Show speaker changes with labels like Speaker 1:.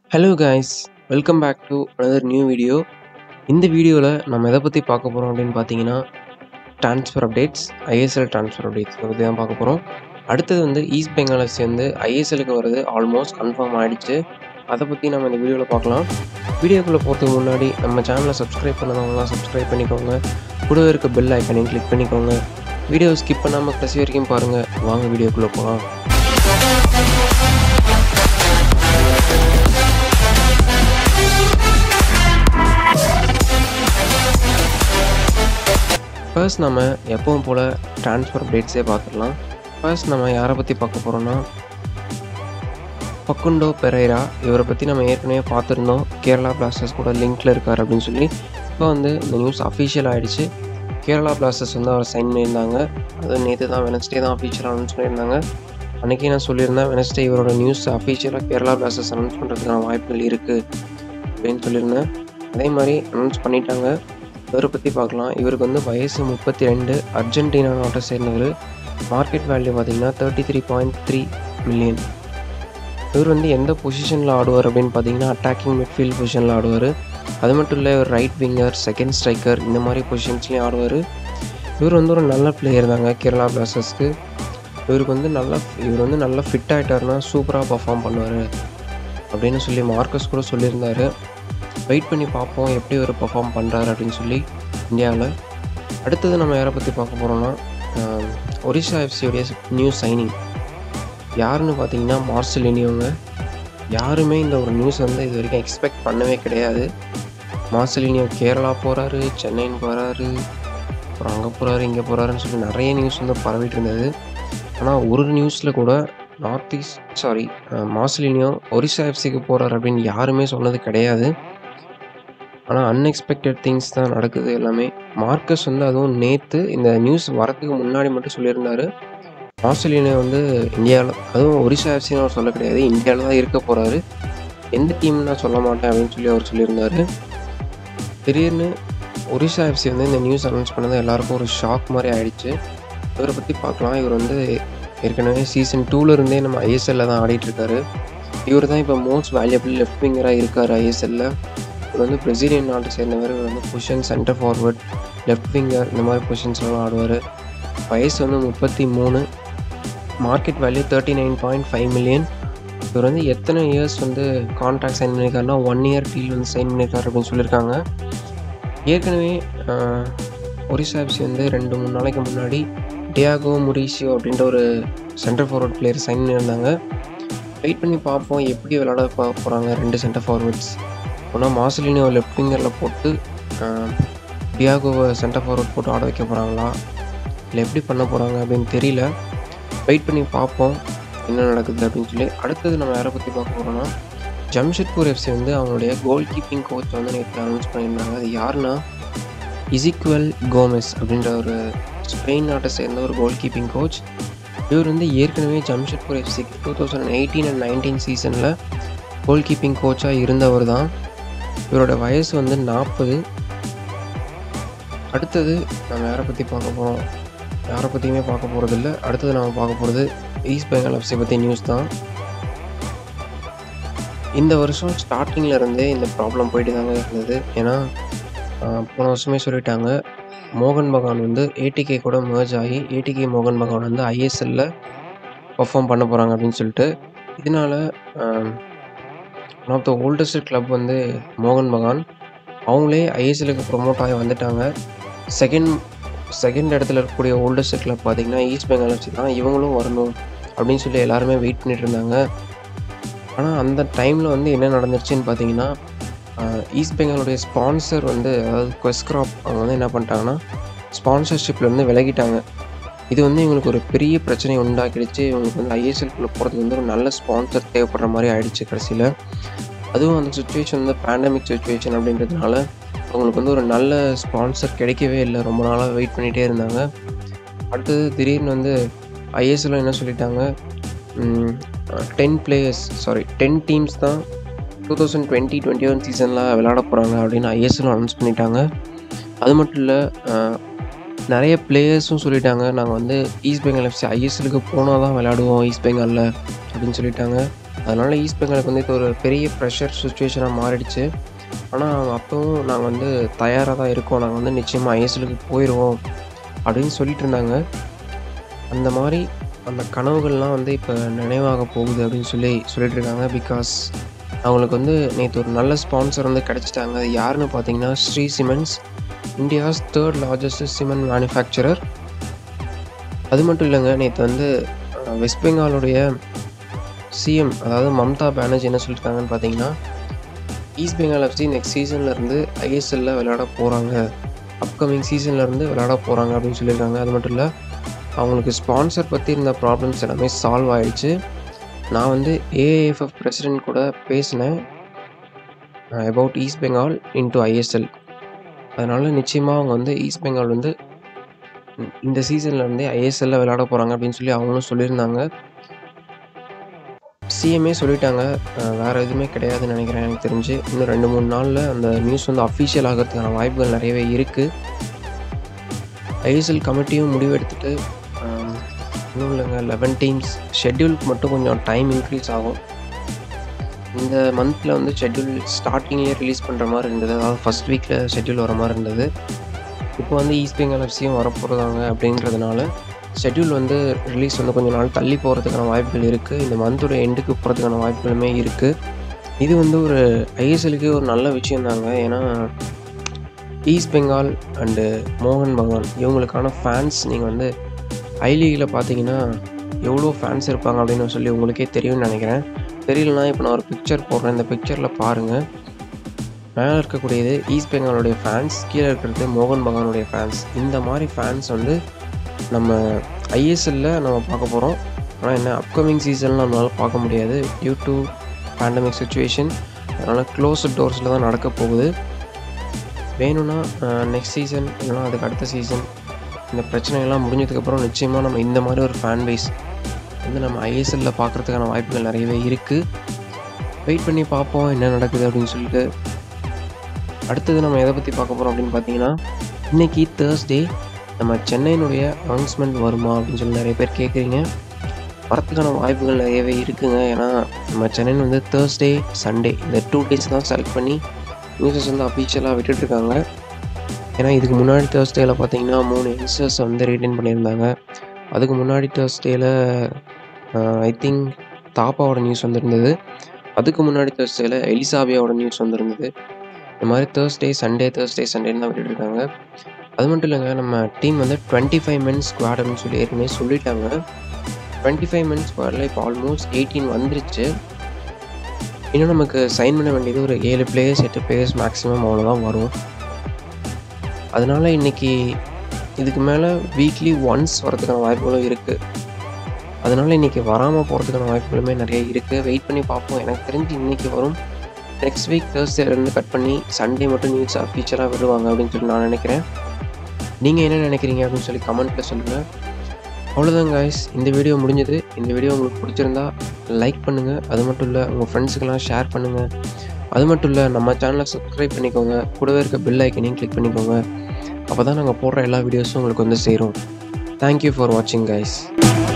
Speaker 1: hello guys welcome back to another new video இந்த வீடியோவில் நம்ம எதை பற்றி பார்க்க போகிறோம் அப்படின்னு பார்த்தீங்கன்னா transfer updates ISL transfer updates இதை பற்றி தான் பார்க்க போகிறோம் அடுத்தது வந்து ஈஸ்ட் பெங்கால் எஃப்சி வந்து ஐஎஸ்எலுக்கு வருது ஆல்மோஸ்ட் கன்ஃபார்ம் ஆகிடுச்சு அதை பற்றி நம்ம இந்த வீடியோவில் பார்க்கலாம் வீடியோக்குள்ளே போகிறதுக்கு முன்னாடி நம்ம சேனலை சப்ஸ்கிரைப் பண்ணதவங்களாம் சப்ஸ்கிரைப் பண்ணிக்கோங்க கூடவே இருக்க பெல் ஐக்கனையும் கிளிக் பண்ணிக்கோங்க வீடியோ ஸ்கிப் பண்ணாமல் கடைசி வரைக்கும் பாருங்கள் வாங்க வீடியோக்குள்ளே போகலாம் ஃபர்ஸ்ட் நம்ம எப்பவும் போல் ட்ரான்ஸ்ஃபர் அப்டேட்ஸே பார்த்துடலாம் ஃபர்ஸ்ட் நம்ம யாரை பற்றி பார்க்க போகிறோன்னா பக்குண்டோ பெரைரா இவரை பற்றி நம்ம ஏற்கனவே பார்த்துருந்தோம் கேரளா பிளாஸ்டர்ஸ் கூட லிங்க்கில் இருக்கார் அப்படின்னு சொல்லி இப்போ வந்து இந்த நியூஸ் அஃபிஷியல் ஆகிடுச்சு கேரளா பிளாஸ்டர்ஸ் வந்து அவர் சைன் பண்ணியிருந்தாங்க அது நேற்று தான் வெனஸ்டே தான் அஃபிஷியல் அனௌன்ஸ் பண்ணியிருந்தாங்க அன்றைக்கி நான் சொல்லியிருந்தேன் வெனஸ்டே இவரோட நியூஸ் அஃபிஷியலாக கேரளா பிளாஸ்டர்ஸ் அனௌன்ஸ் பண்ணுறதுக்கான வாய்ப்புகள் இருக்குது அப்படின்னு சொல்லியிருந்தேன் அதே மாதிரி அனௌன்ஸ் பண்ணிட்டாங்க இவரை பற்றி பார்க்கலாம் இவருக்கு வந்து வயசு முப்பத்தி ரெண்டு அர்ஜென்டினா நாட்டை சேர்ந்தவர் மார்க்கெட் வேல்யூ பார்த்தீங்கன்னா thirty three point three million இவர் வந்து எந்த பொசிஷனில் ஆடுவார் அப்படின்னு பார்த்தீங்கன்னா அட்டாக்கிங் மிட்ஃபீல்ட் பொசிஷனில் ஆடுவார் அது மட்டும் இல்லை இவர் ரைட் விங்கர் செகண்ட் ஸ்ட்ரைக்கர் இந்த மாதிரி பொசிஷன்ஸ்லேயும் ஆடுவார் இவர் வந்து ஒரு நல்ல பிளேயர் தாங்க கேரளா பிளாஸ்டர்ஸ்க்கு இவருக்கு வந்து நல்லா இவர் வந்து நல்லா ஃபிட் ஆகிட்டாருன்னா சூப்பராக பர்ஃபார்ம் பண்ணுவார் அப்படின்னு சொல்லி மார்க்கஸ் கூட சொல்லியிருந்தாரு வெயிட் பண்ணி பார்ப்போம் எப்படி ஒரு பர்ஃபார்ம் பண்ணுறாரு அப்படின்னு சொல்லி இந்தியாவில் அடுத்தது நம்ம யாரை பற்றி பார்க்க போகிறோம்னா ஒரிசா எஃப்சியோடைய நியூ சைனிங் யாருன்னு பார்த்தீங்கன்னா மார்சலினியோங்க யாருமே இந்த ஒரு நியூஸ் வந்து இது வரைக்கும் எக்ஸ்பெக்ட் பண்ணவே கிடையாது மார்சலினியோ கேரளா போகிறாரு சென்னைன்னு போகிறாரு அப்புறம் அங்கே போகிறாரு இங்கே போகிறாருன்னு சொல்லி நிறைய நியூஸ் வந்து பரவிட்டு இருந்தது ஆனால் ஒரு நியூஸில் கூட North East sorry Marcelinho Orissa எஃப்சிக்கு போகிறாரு அப்படின்னு யாருமே சொன்னது கிடையாது ஆனால் அன்எக்ஸ்பெக்டட் திங்ஸ் தான் நடக்குது எல்லாமே மார்க்கஸ் வந்து அதுவும் நேற்று இந்த நியூஸ் வரதுக்கு முன்னாடி மட்டும் சொல்லியிருந்தாரு ஆஸ்திரேலியனை வந்து இந்தியாவில் அதுவும் ஒரிசா எஃப்சின்னு அவர் சொல்ல கிடையாது இந்தியாவில் தான் இருக்க போகிறாரு எந்த டீம் நான் சொல்ல மாட்டேன் அப்படின்னு சொல்லி அவர் சொல்லியிருந்தாரு திடீர்னு ஒரிசா எஃப்சி வந்து இந்த நியூஸ் அனௌன்ஸ் பண்ணது எல்லாருக்கும் ஒரு ஷாக் மாதிரி ஆயிடுச்சு இவரை பற்றி பார்க்கலாம் இவர் வந்து ஏற்கனவே சீசன் டூலேருந்தே நம்ம ஐஎஸ்எல்ல தான் ஆடிட்டுருக்காரு இவர் தான் இப்போ மோஸ்ட் வேல்யூபிள் லெஃப்ட் விங்கராக இருக்கார் ஐஎஸ்எல்ல இவர் வந்து பிரசிலியன் நாட்டை சேர்ந்தவர் இவர் வந்து position centre forward left winger இந்த மாதிரி பொசிஷன்ஸ்லாம் ஆடுவார் வயசு வந்து முப்பத்தி மூணு market value thirty nine point five million இவர் வந்து எத்தனை இயர்ஸ் வந்து கான்ட்ராக்ட் சைன் பண்ணியிருக்காருன்னா ஒன் இயர் டீல் வந்து சைன் பண்ணியிருக்காரு அப்படின்னு சொல்லியிருக்காங்க ஏற்கனவே ஒரிசா எஃப்சி வந்து ரெண்டு மூணு நாளைக்கு முன்னாடி டியாகோ முரிசியோ அப்படின்ற ஒரு சென்டர் ஃபார்வர்ட் பிளேயர் சைன் பண்ணியிருந்தாங்க வெயிட் பண்ணி பார்ப்போம் எப்படி விளாட போகிறாங்க ரெண்டு சென்டர் ஃபார்வர்ட்ஸ் ஒன்றா மாசலினோ லெஃப்ட் ஃபிங்கரில் போட்டு டியாகோவை சென்டர் ஃபார்வர்ட் போட்டு ஆட வைக்க போகிறாங்களா இல்லை எப்படி பண்ண போகிறாங்க அப்படின்னு தெரியல வெயிட் பண்ணி பார்ப்போம் என்ன நடக்குது அப்படின்னு சொல்லி அடுத்தது நம்ம யாரை பற்றி பார்க்க போகிறோம்னா ஜம்ஷெட்பூர் எஃப்சி வந்து அவங்களுடைய கோல் கீப்பிங் கோச் வந்து நேற்று அனௌன்ஸ் பண்ணியிருந்தாங்க அது யாருன்னா இசிக்வல் கோமெஸ் அப்படின்ற ஒரு ஸ்பெயின் நாட்டை சேர்ந்த ஒரு கோல் கீப்பிங் கோச் இவர் வந்து ஏற்கனவே ஜம்ஷெட்பூர் எஃப்சிக்கு two thousand eighteen and nineteen சீசனில் கோல் கீப்பிங் கோச்சாக இருந்தவர் தான் இவரோட வயசு வந்து நாற்பது அடுத்தது நம்ம யாரை பற்றி பார்க்க போகிறோம் யாரை பற்றியுமே பார்க்க போகிறதில்ல அடுத்தது நம்ம பார்க்க போகிறது ஈஸ்ட் பெங்கால் எஃப்சி பற்றி நியூஸ் தான் இந்த வருஷம் ஸ்டார்டிங்கில் இருந்தே இந்த ப்ராப்ளம் போயிட்டு தாங்க இருந்தது ஏன்னா போன வருஷமே சொல்லிட்டாங்க மோகன் பகான் வந்து ஏடிகே கூட மேர்ஜ் ஆகி ஏடிகே மோகன் பகான் வந்து ஐஎஸ்எல்ல பர்ஃபார்ம் பண்ண போகிறாங்க அப்படின்னு சொல்லிட்டு இதனால் one of the oldest club வந்து மோகன் பகான் அவங்களே ஐஎஸ்எலுக்கு ப்ரொமோட் ஆகி வந்துட்டாங்க செகண்ட் செகண்ட் இடத்துல இருக்கக்கூடிய ஓல்டஸ்ட் கிளப் பார்த்திங்கன்னா ஈஸ்ட் பெங்கால் வச்சு தான் இவங்களும் வரணும் அப்படின்னு சொல்லி எல்லாருமே வெயிட் பண்ணிட்டு இருந்தாங்க ஆனால் அந்த டைமில் வந்து என்ன நடந்துருச்சுன்னு பார்த்தீங்கன்னா ஈஸ்ட் பெங்காலுடைய ஸ்பான்சர் வந்து அதாவது கொஸ்க்ராப் அவங்க வந்து என்ன பண்ணிட்டாங்கன்னா ஸ்பான்சர்ஷிப்லேருந்து விலகிட்டாங்க இது வந்து இவங்களுக்கு ஒரு பெரிய பிரச்சனையை உண்டாக்கிடுச்சு இவங்களுக்கு வந்து ஐஎஸ்எல்குள்ளே போகிறதுக்கு வந்து ஒரு நல்ல ஸ்பான்சர் தேவைப்படுற மாதிரி ஆயிடுச்சு கடைசியில் அதுவும் அந்த சுச்சுவேஷன் வந்து பேண்டமிக் சுச்சுவேஷன் அப்படின்றதுனால அவங்களுக்கு வந்து ஒரு நல்ல ஸ்பான்சர் கிடைக்கவே இல்லை ரொம்ப நாளாக வெயிட் பண்ணிகிட்டே இருந்தாங்க அடுத்தது திடீர்னு வந்து ஐஎஸ்எல்ல என்ன சொல்லிட்டாங்க ten players sorry ten teams தான் two thousand twenty twenty one சீசனில் விளாட போகிறாங்க அப்படின்னு ஐஎஸ்எல் அனௌன்ஸ் பண்ணிட்டாங்க அது மட்டும் இல்லை நிறைய பிளேயர்ஸும் சொல்லிட்டாங்க நாங்கள் வந்து ஈஸ்ட் பெங்கால் எஃப்சி ஐஎஸ்எலுக்கு போனால் தான் விளையாடுவோம் ஈஸ்ட் பெங்காலில் அப்படின்னு சொல்லிட்டாங்க அதனால் ஈஸ்ட் பெங்காலுக்கு வந்து இது ஒரு பெரிய ப்ரெஷர் சுச்சுவேஷனாக மாறிடுச்சு ஆனால் அப்போவும் நாங்கள் வந்து தயாராக தான் இருக்கோம் நாங்கள் வந்து நிச்சயமாக ஐஎஸ்எலுக்கு போயிடுவோம் அப்படின்னு சொல்லிட்டு இருந்தாங்க அந்த மாதிரி அந்த கனவுகள்லாம் வந்து இப்போ நினைவாக போகுது அப்படின்னு சொல்லி சொல்லிட்டு இருக்காங்க பிகாஸ் அவங்களுக்கு வந்து நேற்று ஒரு நல்ல ஸ்பான்சர் வந்து கிடச்சிட்டாங்க அது யாருன்னு பார்த்தீங்கன்னா Shree cements India's third largest cement manufacturer அது மட்டும் இல்லைங்க நேற்று வந்து அஹ், வெஸ்ட் பெங்காலுடைய சிஎம் அதாவது மம்தா பானர்ஜி என்ன சொல்லியிருக்காங்கன்னு பார்த்தீங்கன்னா ஈஸ்ட் பெங்கால் எஃப்சி நெக்ஸ்ட் சீசன்லேருந்து ஐஎஸ்எல்ல விளையாட போகிறாங்க அப்கமிங் சீசன்லேருந்து விளையாட போகிறாங்க அப்படின்னு சொல்லியிருக்காங்க அது மட்டும் இல்லை அவங்களுக்கு ஸ்பான்சர் பற்றி இருந்த ப்ராப்ளம்ஸ் எல்லாமே சால்வ் ஆயிடுச்சு நான் வந்து ஏஏஎஃப்எஃப் பிரசிடென்ட் கூட பேசினேன் about East Bengal into ISL அதனால் நிச்சயமாக அவங்க வந்து ஈஸ்ட் பெங்கால் வந்து இந்த- இந்த சீசன்ல இருந்தே ஐஎஸ்எல்ல விளையாட போகிறாங்க அப்படின்னு சொல்லி அவங்களும் சொல்லியிருந்தாங்க சிஎம்ஏ சொல்லிட்டாங்க அஹ் வேற எதுவுமே கிடையாதுன்னு நினைக்கிறேன் எனக்கு தெரிஞ்சு இன்னும் ரெண்டு மூணு நாளில் அந்த நியூஸ் வந்து அஃபிஷியல் ஆகிறதுக்கான வாய்ப்புகள் நிறையவே இருக்குது ஐஎஸ்எல் கமிட்டியும் முடிவெடுத்துட்டு ஆம், இன்னும் இல்லைங்க லெவன் டீம்ஸ் ஷெட்யூலுக்கு மட்டும் கொஞ்சம் டைம் இன்க்ரீஸ் ஆகும் இந்த மந்தில் வந்து ஷெட்யூல் ஸ்டார்டிங்லேயே ரிலீஸ் பண்ணுற மாதிரி இருந்தது அதாவது ஃபஸ்ட் வீக்கில் ஷெட்யூல் வர மாதிரி இருந்தது இப்போ வந்து ஈஸ்ட் பெங்கால் எஃப்சியும் வரப்போகிறாங்க அப்படின்றதுனால ஷெட்யூல் வந்து ரிலீஸ் வந்து கொஞ்சம் நாள் தள்ளி போகிறதுக்கான வாய்ப்புகள் இருக்குது இந்த மந்தோட எண்டுக்கு போகிறதுக்கான வாய்ப்புகளுமே இருக்குது இது வந்து ஒரு ஐஎஸ்எலுக்கே ஒரு நல்ல விஷயம் தாங்க ஏன்னா ஈஸ்ட் பெங்கால் அண்டு மோகன் பகவான் இவங்களுக்கான ஃபேன்ஸ் நீங்கள் வந்து ஐ லீகில் பார்த்தீங்கன்னா எவ்வளோ ஃபேன்ஸ் இருப்பாங்க அப்படின்னு சொல்லி உங்களுக்கே தெரியும்னு நினைக்கிறேன் தெரியலனா இப்போ நான் ஒரு பிக்சர் போடுறேன் இந்த பிக்சரில் பாருங்கள் மேலே இருக்கக்கூடியது ஈஸ்ட் பெங்காலுடைய ஃபேன்ஸ் கீழே இருக்கிறது மோகன் பகவானுடைய ஃபேன்ஸ் இந்த மாதிரி ஃபேன்ஸ் வந்து நம்ம ஐஎஸ்எல்ல நம்ம பார்க்க போகிறோம் ஆனால் என்ன அப்கமிங் சீசனில் நம்மளால் பார்க்க முடியாது டியூ டு பேண்டமிக் சுச்சுவேஷன் அதனால் க்ளோஸ் டோர்ஸில் தான் நடக்க போகுது வேணும்னா நெக்ஸ்ட் சீசன் இல்லைனா அதுக்கு அடுத்த சீசன் இந்த பிரச்சனைகள்லாம் முடிஞ்சதுக்கப்புறம் நிச்சயமாக நம்ம இந்த மாதிரி ஒரு ஃபேன் பேஸ் வந்து நம்ம ஐஎஸ்எல்ல பார்க்குறதுக்கான வாய்ப்புகள் நிறையவே இருக்குது வெயிட் பண்ணி பார்ப்போம் என்ன நடக்குது அப்படின்னு சொல்லிட்டு அடுத்தது நம்ம எதை பற்றி பார்க்க போகிறோம் அப்படின்னு பார்த்தீங்கன்னா இன்னைக்கு தேர்ஸ்டே நம்ம சென்னையினுடைய அனௌன்ஸ்மெண்ட் வருமா அப்படின்னு சொல்லி நிறைய பேர் கேட்குறீங்க வரத்துக்கான வாய்ப்புகள் நிறையவே இருக்குங்க ஏன்னா நம்ம சென்னையில் வந்து தேர்ஸ்டே சண்டே இந்த டூ டேஸ் தான் செலக்ட் பண்ணி நியூஸஸ் வந்து அஃபீஷியலாக விட்டுட்ருக்காங்க ஏன்னா இதுக்கு முன்னாடி தேர்ஸ்டேயில் பார்த்தீங்கன்னா மூணு யங்ஸ்டர்ஸ் வந்து ரிட்டைன் பண்ணியிருந்தாங்க அதுக்கு முன்னாடி தேர்ஸ்டேயில் ஐ திங்க் தாப்பாவோட நியூஸ் வந்திருந்தது அதுக்கு முன்னாடி தேர்ஸ்டேயில் எலிசாபியாவோட நியூஸ் வந்திருந்தது இந்த மாதிரி தேர்ஸ்டே சண்டே தேர்ஸ்டே சண்டேன்னு தான் விட்டுட்ருக்காங்க அது மட்டும் இல்லைங்க நம்ம டீம் வந்து டுவெண்ட்டி ஃபைவ் மினிட்ஸ் ஸ்குவாடுன்னு சொல்லி ஏற்கனவே சொல்லிட்டாங்க டுவெண்ட்டி ஃபைவ் மினிட்ஸ் ஸ்குவாடில் இப்போ ஆல்மோஸ்ட் எயிட்டீன் வந்துருச்சு இன்னும் நமக்கு சைன் பண்ண வேண்டியது ஒரு ஏழு பிளேயர்ஸ் எட்டு பிளேயர்ஸ் மேக்ஸிமம் அவ்வளோதான் வரும் அதனால் இன்றைக்கி இதுக்கு மேலே வீக்லி ஒன்ஸ் வரதுக்கான வாய்ப்புகளும் இருக்குது அதனால் இன்றைக்கி வராமல் போகிறதுக்கான வாய்ப்புகளுமே நிறைய இருக்குது வெயிட் பண்ணி பார்ப்போம் எனக்கு தெரிஞ்சு இன்றைக்கி வரும் நெக்ஸ்ட் வீக் தேர்ஸ்டேலேருந்து கட் பண்ணி சண்டே மட்டும் நியூஸ் ஃபீச்சராக விடுவாங்க அப்படின்னு சொல்லி நான் நினைக்கிறேன் நீங்கள் என்ன நினைக்கிறீங்க அப்படின்னு சொல்லி கமெண்ட்டில் சொல்லுங்கள் அவ்வளோதான் காய்ஸ் இந்த வீடியோ முடிஞ்சது இந்த வீடியோ உங்களுக்கு பிடிச்சிருந்தா லைக் பண்ணுங்கள் அது மட்டும் இல்லை உங்கள் ஃப்ரெண்ட்ஸுக்கெல்லாம் ஷேர் பண்ணுங்கள் அது மட்டும் இல்லை நம்ம சேனலை சப்ஸ்கிரைப் பண்ணிக்கோங்க கூடவே இருக்க பெல் ஐக்கனையும் கிளிக் பண்ணிக்கோங்க அப்போ தான் நாங்கள் போடுற எல்லா வீடியோஸும் உங்களுக்கு வந்து சேரும் தேங்க்யூ ஃபார் வாட்சிங் கைஸ்